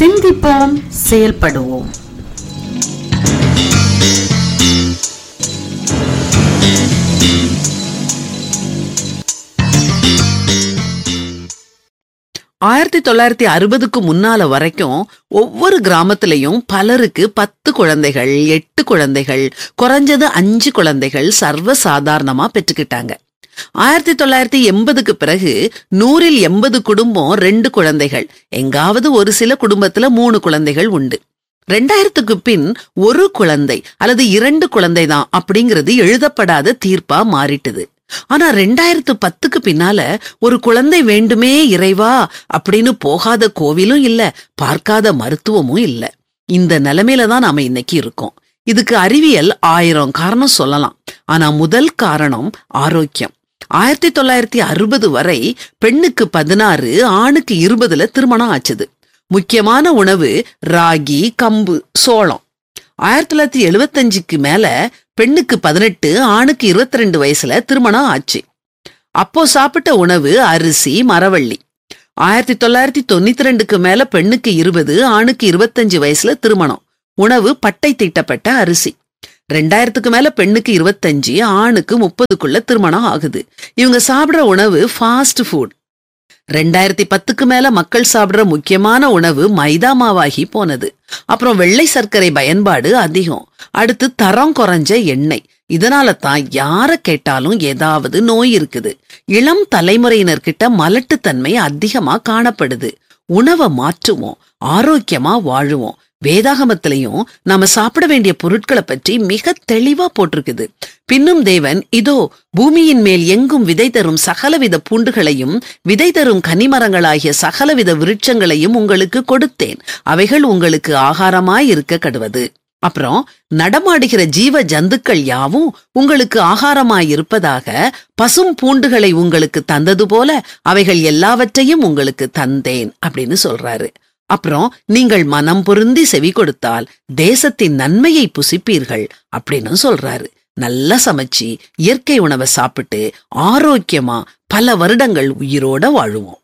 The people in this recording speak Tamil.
சிந்திப்போம் செயல்படுவோம் ஆயிரத்தி தொள்ளாயிரத்தி அறுபதுக்கு முன்னால வரைக்கும் ஒவ்வொரு கிராமத்திலையும் பலருக்கு பத்து குழந்தைகள் எட்டு குழந்தைகள் குறைஞ்சது அஞ்சு குழந்தைகள் சர்வ சாதாரணமா பெற்றுக்கிட்டாங்க ஆயிரத்தி தொள்ளாயிரத்தி எண்பதுக்கு பிறகு நூறில் எண்பது குடும்பம் ரெண்டு குழந்தைகள் எங்காவது ஒரு சில குடும்பத்துல மூணு குழந்தைகள் உண்டு ரெண்டாயிரத்துக்கு பின் ஒரு குழந்தை அல்லது இரண்டு குழந்தை தான் அப்படிங்கிறது எழுதப்படாத தீர்ப்பா மாறிட்டுது ஆனா ரெண்டாயிரத்து பத்துக்கு பின்னால ஒரு குழந்தை வேண்டுமே இறைவா அப்படின்னு போகாத கோவிலும் இல்ல பார்க்காத மருத்துவமும் இல்ல இந்த நிலைமையில தான் நாம இன்னைக்கு இருக்கோம் இதுக்கு அறிவியல் ஆயிரம் காரணம் சொல்லலாம் ஆனா முதல் காரணம் ஆரோக்கியம் ஆயிரத்தி தொள்ளாயிரத்தி அறுபது வரை பெண்ணுக்கு பதினாறு ஆணுக்கு இருபதுல திருமணம் ஆச்சுது முக்கியமான உணவு ராகி கம்பு சோளம் ஆயிரத்தி தொள்ளாயிரத்தி எழுபத்தஞ்சுக்கு மேல பெண்ணுக்கு பதினெட்டு ஆணுக்கு இருபத்தி ரெண்டு வயசுல திருமணம் ஆச்சு அப்போ சாப்பிட்ட உணவு அரிசி மரவள்ளி ஆயிரத்தி தொள்ளாயிரத்தி தொண்ணூத்தி ரெண்டுக்கு மேல பெண்ணுக்கு இருபது ஆணுக்கு இருபத்தஞ்சு வயசுல திருமணம் உணவு பட்டை தீட்டப்பட்ட அரிசி ரெண்டாயிரத்துக்கு மேல பெண்ணுக்கு இருபத்தஞ்சு ஆணுக்கு முப்பதுக்குள்ள திருமணம் ஆகுது இவங்க சாப்பிடுற உணவு ஃபாஸ்ட் ஃபுட் ரெண்டாயிரத்தி பத்துக்கு மேல மக்கள் சாப்பிடுற முக்கியமான உணவு மைதா மாவாகி போனது அப்புறம் வெள்ளை சர்க்கரை பயன்பாடு அதிகம் அடுத்து தரம் குறைஞ்ச எண்ணெய் இதனால தான் யார கேட்டாலும் ஏதாவது நோய் இருக்குது இளம் தலைமுறையினர்கிட்ட மலட்டுத்தன்மை அதிகமா காணப்படுது உணவை மாற்றுவோம் ஆரோக்கியமா வாழுவோம் வேதாகமத்திலையும் நாம சாப்பிட வேண்டிய பொருட்களை பற்றி மிக தெளிவா போட்டிருக்குது பின்னும் தேவன் இதோ பூமியின் மேல் எங்கும் விதை தரும் சகலவித பூண்டுகளையும் விதை தரும் கனிமரங்களாகிய சகலவித விருட்சங்களையும் உங்களுக்கு கொடுத்தேன் அவைகள் உங்களுக்கு ஆகாரமாய் இருக்க கடுவது அப்புறம் நடமாடுகிற ஜீவ ஜந்துக்கள் யாவும் உங்களுக்கு ஆகாரமாய் இருப்பதாக பசும் பூண்டுகளை உங்களுக்கு தந்தது போல அவைகள் எல்லாவற்றையும் உங்களுக்கு தந்தேன் அப்படின்னு சொல்றாரு அப்புறம் நீங்கள் மனம் பொருந்தி செவி கொடுத்தால் தேசத்தின் நன்மையை புசிப்பீர்கள் அப்படின்னு சொல்றாரு நல்லா சமைச்சு இயற்கை உணவை சாப்பிட்டு ஆரோக்கியமா பல வருடங்கள் உயிரோட வாழுவோம்